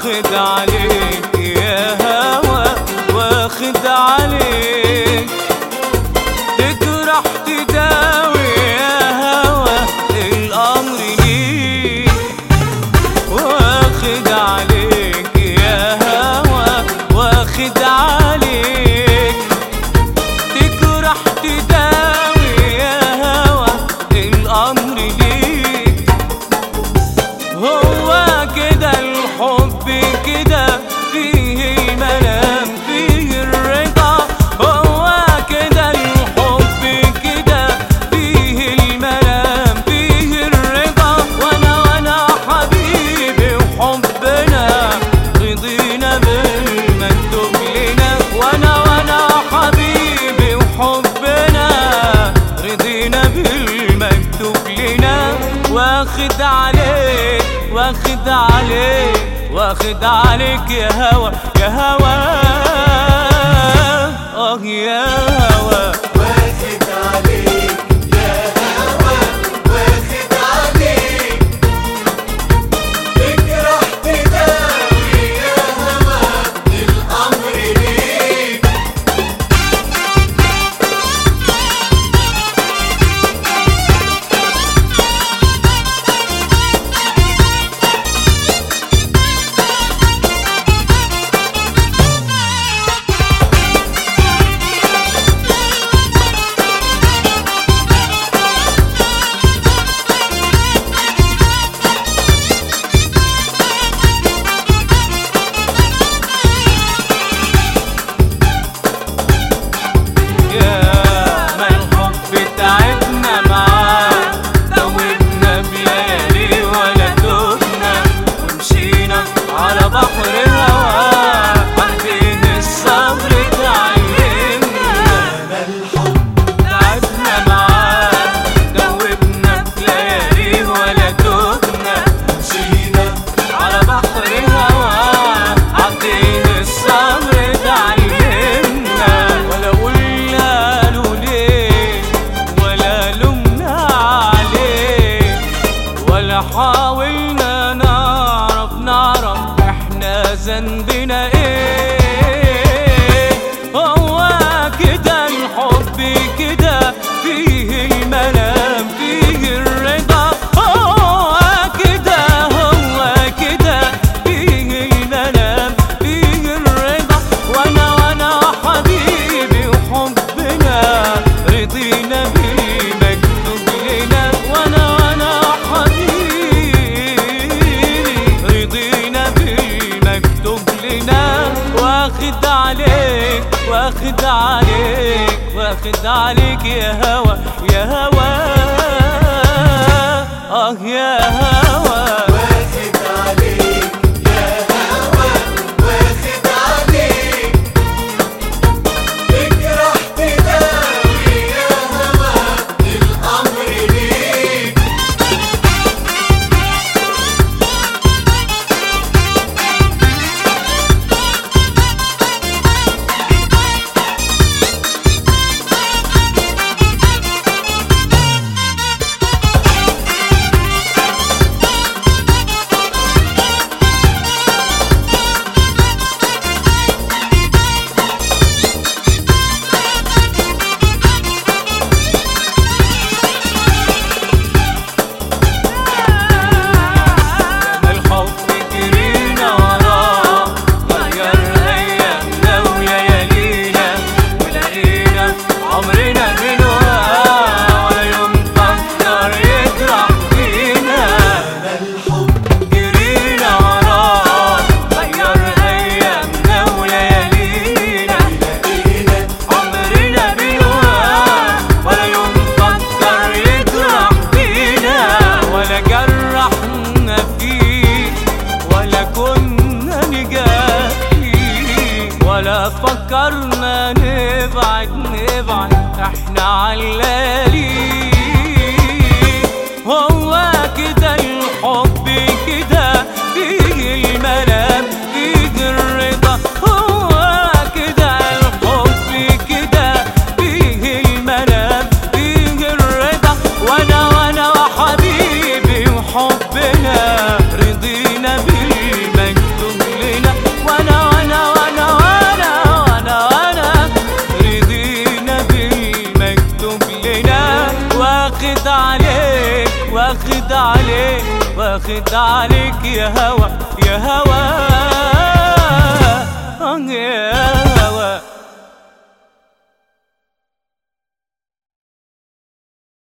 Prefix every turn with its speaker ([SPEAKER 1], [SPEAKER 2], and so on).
[SPEAKER 1] واخد عليك يا هوا واخد عليك تجرح تداوي يا هوا الامر ليك واخد عليك يا هوا واخد عليك تجرح تداوي يا هوا الامر ليك هو كده الحب كده فيه المنام فيه الرضا هو كده الحب كده فيه المنام فيه الرضا وانا وانا حبيبي وحبنا رضينا بالمكتوب لنا وانا وانا حبيبي وحبنا رضينا بالمكتوب لنا واخد عليك واخد عليك واخد عليك يا هوا يا هوا اه يا هوا
[SPEAKER 2] واخد عليك يا هوا واخد عليك تجرح تداوي يا هوا الأمر ليك
[SPEAKER 1] يا ما الحب تعبنا معاه دوبنا بليالي ولا دوبنا ومشينا على بحر هواه عهدين الصبر تعلمنا
[SPEAKER 2] ما الحب
[SPEAKER 1] تعبنا معاه دوبنا بليالي ولا دوبنا
[SPEAKER 2] مشينا
[SPEAKER 1] على بحر هواه عدين الصبر تعلمنا ولا قلنا له ليه ولا لومنا عليه ولا حاولنا نعرف نعرف احنا ذنبنا ايه هو كده الحب كده فيه المنام فيه الرضا هو كده هو كده فيه المنام فيه الرضا وانا وانا حبيبي وحبنا رضينا بالمكتوب لنا وانا وانا حبيبي رضينا بالمكتوب لنا واخد عليك واخد عليك واخد عليك يا هوا يا هوا اه يا هوا
[SPEAKER 2] واخد عليك يا هوا واخد عليك تجرح تداوي يا هوا الأمر ليك
[SPEAKER 1] الحب جرينا وراه غير ايامنا وليالينا ولقينا عمرنا بنواه ولا يوم فكر يجرح فينا
[SPEAKER 2] ما الحب
[SPEAKER 1] جرينا وراه غير ايامنا وليالينا
[SPEAKER 2] لقينا
[SPEAKER 1] عمرنا بنواه ولا يوم فكر يجرح فينا ولا جرحنا فيه ولا كنا نجاه فيه ولا فكرنا نبعد نبعد احنا علالي هو كده الحب كده فيه المنام فيه الرضا هو كده الحب كده فيه المنام فيه الرضا وانا وانا وحبيبي وحبنا رضينا بالمكتوب واخد عليك واخد عليك يا هوى يا هوى